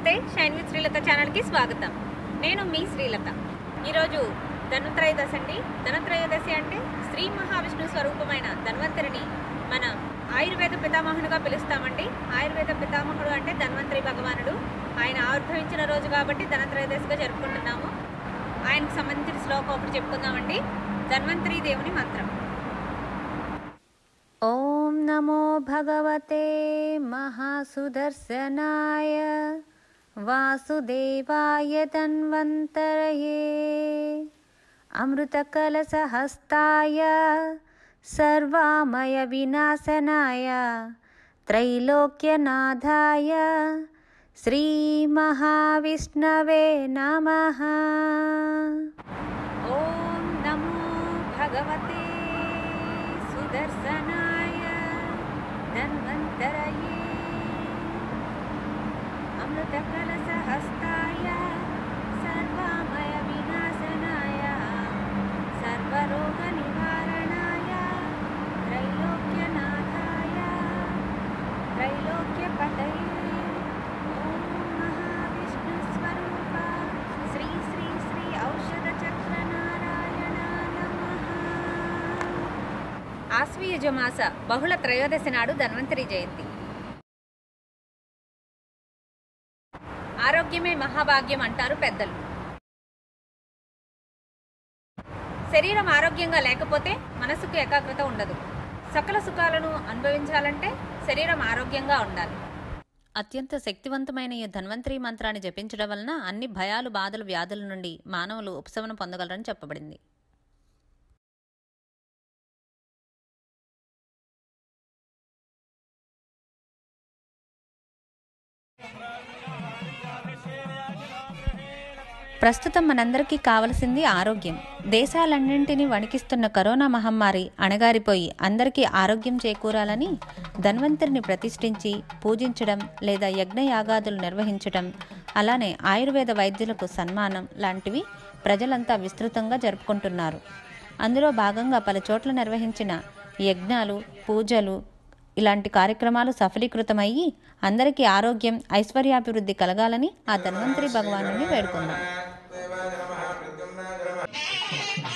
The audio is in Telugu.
నమస్తే షైన్ విత్ శ్రీలత ఛానల్కి స్వాగతం నేను మీ శ్రీలత ఈరోజు ధనుత్రయోదశి అండి ధనుత్రయోదశి అంటే శ్రీ మహావిష్ణు స్వరూపమైన ధన్వంతరిని మన ఆయుర్వేద పితామహుడుగా పిలుస్తామండి ఆయుర్వేద పితామహుడు అంటే ధన్వంతరి భగవానుడు ఆయన ఆవిర్భవించిన రోజు కాబట్టి ధనత్రయోదశిగా జరుపుకుంటున్నాము ఆయనకు సంబంధించిన శ్లోకం ఒకటి చెప్పుకుందామండి ధన్వంతరి దేవుని మంత్రం ॐ नमो भगवते महासुदर्शनाय वासुदेवाय तन्वन्तरये अमृतकलशहस्ताय सर्वामयविनाशनाय त्रैलोक्यनाथाय श्रीमहाविष्णवे नमः ఓం నమో భగవతే సుదర్శనాయ ధన్వంతరయే అమృత కలశ హస్తాయ సర్వామయ వినాశనాయ సర్వరోగ నివారణాయ త్రైలోక్యనాథాయ త్రైలోక్య పతయే ఓం మహావిష్ణు స్వరూప శ్రీ శ్రీ శ్రీ ఔషధ చక్ర నారాయణ ఆశ్వీయుజ మాస బహుళ త్రయోదశి నాడు ధన్వంతరి జయంతి ఆరోగ్యమే మహాభాగ్యం అంటారు పెద్దలు శరీరం ఆరోగ్యంగా లేకపోతే మనసుకు ఏకాగ్రత ఉండదు సకల సుఖాలను అనుభవించాలంటే శరీరం ఆరోగ్యంగా ఉండాలి అత్యంత శక్తివంతమైన ఈ ధన్వంతరి మంత్రాన్ని జపించడం వలన అన్ని భయాలు బాధలు వ్యాధుల నుండి మానవులు ఉపశమనం పొందగలరని చెప్పబడింది ప్రస్తుతం మనందరికీ కావలసింది ఆరోగ్యం దేశాలన్నింటినీ వణికిస్తున్న కరోనా మహమ్మారి అణగారిపోయి అందరికీ ఆరోగ్యం చేకూరాలని ధన్వంతరిని ప్రతిష్ఠించి పూజించడం లేదా యజ్ఞయాగాదులు నిర్వహించడం అలానే ఆయుర్వేద వైద్యులకు సన్మానం లాంటివి ప్రజలంతా విస్తృతంగా జరుపుకుంటున్నారు అందులో భాగంగా పలు చోట్ల నిర్వహించిన యజ్ఞాలు పూజలు ఇలాంటి కార్యక్రమాలు సఫలీకృతమయ్యి అందరికీ ఆరోగ్యం ఐశ్వర్యాభివృద్ధి కలగాలని ఆ ధన్వంతరి భగవాను వేడుకుందాం